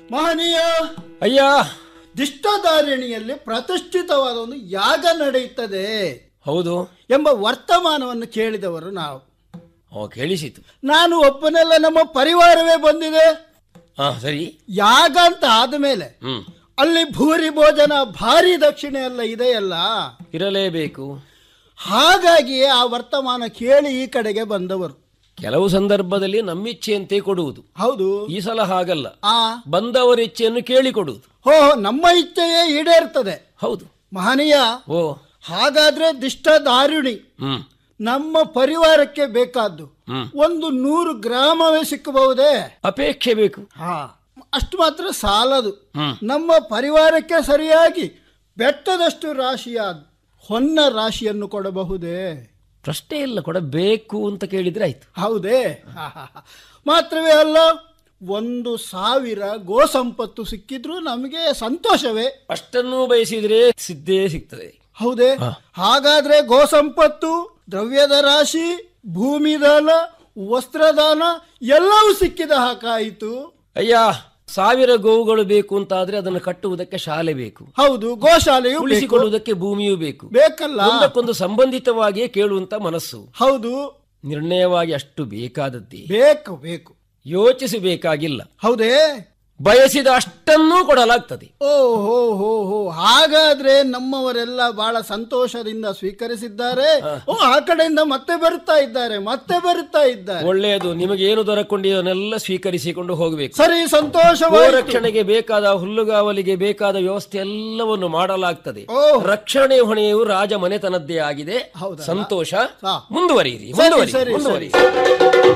ಮಹನೀಯ ಅಯ್ಯ ದಿಷ್ಟಧಾರಿಣಿಯಲ್ಲಿ ಪ್ರತಿಷ್ಠಿತವಾದ ಒಂದು ಯಾಗ ನಡೆಯುತ್ತದೆ ಹೌದು ಎಂಬ ವರ್ತಮಾನವನ್ನು ಕೇಳಿದವರು ನಾವು ಅವ ಕೇಳಿಸಿತು ನಾನು ಒಬ್ಬನೆಲ್ಲ ನಮ್ಮ ಪರಿವಾರವೇ ಬಂದಿದೆ ಹಾ ಸರಿ ಯಾಗ ಅಂತ ಆದಮೇಲೆ ಹ್ಮ್ ಅಲ್ಲಿ ಭೂರಿ ಭೋಜನ ಭಾರಿ ದಕ್ಷಿಣೆ ಎಲ್ಲ ಇದೆಯಲ್ಲ ಇರಲೇಬೇಕು ಹಾಗಾಗಿಯೇ ಆ ವರ್ತಮಾನ ಕೇಳಿ ಈ ಕಡೆಗೆ ಬಂದವರು ಕೆಲವು ಸಂದರ್ಭದಲ್ಲಿ ನಮ್ಮಿಚ್ಛೆಯಂತೆ ಕೊಡುವುದು ಹೌದು ಈ ಸಲ ಹಾಗಲ್ಲ ಆ ಬಂದವರ ಇಚ್ಛೆಯನ್ನು ಕೇಳಿಕೊಡುವುದು ಹೋ ನಮ್ಮ ಇಚ್ಛೆಯೇ ಈಡೇರ್ತದೆ ಹೌದು ಮಹನೀಯ ಓ ಹಾಗಾದ್ರೆ ದಿಷ್ಟಧಾರಿಣಿ ಹ್ಮ್ ನಮ್ಮ ಪರಿವಾರಕ್ಕೆ ಬೇಕಾದ್ದು ಹ್ಮ್ ಒಂದು ನೂರು ಗ್ರಾಮವೇ ಸಿಕ್ಕಬಹುದೇ ಅಪೇಕ್ಷೆ ಬೇಕು ಹಾ ಅಷ್ಟು ಮಾತ್ರ ಸಾಲದು ಹ್ಮ್ ನಮ್ಮ ಪರಿವಾರಕ್ಕೆ ಸರಿಯಾಗಿ ಬೆಟ್ಟದಷ್ಟು ರಾಶಿಯ ಹೊನ್ನ ರಾಶಿಯನ್ನು ಕೊಡಬಹುದೇ ಪ್ರಶ್ನೆ ಇಲ್ಲ ಕೊಡಬೇಕು ಅಂತ ಕೇಳಿದ್ರೆ ಆಯ್ತು ಹೌದೇ ಹಾ, ಹಾ, ಹಾ. ಮಾತ್ರವೇ ಅಲ್ಲ ಒಂದು ಸಾವಿರ ಗೋ ಸಂಪತ್ತು ಸಿಕ್ಕಿದ್ರೂ ನಮಗೆ ಸಂತೋಷವೇ ಅಷ್ಟನ್ನು ಬಯಸಿದ್ರೆ ಸಿದ್ಧೇ ಸಿಗ್ತದೆ ಹೌದೇ ಹಾ. ಹಾಗಾದ್ರೆ ಗೋ ಸಂಪತ್ತು ದ್ರವ್ಯದ ರಾಶಿ ಭೂಮಿದಾನ ವಸ್ತ್ರದಾನ ಎಲ್ಲವೂ ಸಿಕ್ಕಿದ ಹಾಕಾಯಿತು ಅಯ್ಯ ಸಾವಿರ ಗೋವುಗಳು ಬೇಕು ಅಂತಾದ್ರೆ ಅದನ್ನು ಕಟ್ಟುವುದಕ್ಕೆ ಶಾಲೆ ಬೇಕು ಹೌದು ಗೋಶಾಲೆಯು ಬೇಕು. ಉಳಿಸಿಕೊಳ್ಳುವುದಕ್ಕೆ ಭೂಮಿಯೂ ಬೇಕು ಬೇಕಲ್ಲ ಒಂದಕ್ಕೊಂದು ಸಂಬಂಧಿತವಾಗಿಯೇ ಕೇಳುವಂತ ಮನಸ್ಸು ಹೌದು ನಿರ್ಣಯವಾಗಿ ಅಷ್ಟು ಬೇಕಾದದ್ದೇ ಬೇಕು ಬೇಕು ಯೋಚಿಸಬೇಕಾಗಿಲ್ಲ ಹೌದೇ ಬಯಸಿದ ಅಷ್ಟನ್ನೂ ಕೊಡಲಾಗ್ತದೆ ಓ ಹೋ ಹೋ ಹೋ ಹಾಗಾದ್ರೆ ನಮ್ಮವರೆಲ್ಲ ಬಹಳ ಸಂತೋಷದಿಂದ ಸ್ವೀಕರಿಸಿದ್ದಾರೆ ಓ ಆ ಕಡೆಯಿಂದ ಮತ್ತೆ ಬರುತ್ತಾ ಇದ್ದಾರೆ ಮತ್ತೆ ಬರುತ್ತಾ ಇದ್ದಾರೆ ಒಳ್ಳೆಯದು ನಿಮಗೆ ಏನು ದೊರಕೊಂಡಿದನ್ನೆಲ್ಲ ಸ್ವೀಕರಿಸಿಕೊಂಡು ಹೋಗಬೇಕು ಸರಿ ಸಂತೋಷವಾಯಿತು ಗೋರಕ್ಷಣೆಗೆ ಬೇಕಾದ ಹುಲ್ಲುಗಾವಲಿಗೆ ಬೇಕಾದ ವ್ಯವಸ್ಥೆ ಎಲ್ಲವನ್ನು ಮಾಡಲಾಗ್ತದೆ ಓ. ರಕ್ಷಣೆ ಹೊಣೆಯು ರಾಜ ಮನೆತನದ್ದೇ ಆಗಿದೆ ಹೌದಾ? ಸಂತೋಷ ಹಾ. ಮುಂದುವರಿಯಿರಿ ಸರಿ, ಮುಂದುವರಿ ಸರಿ, ಮುಂದುವರಿ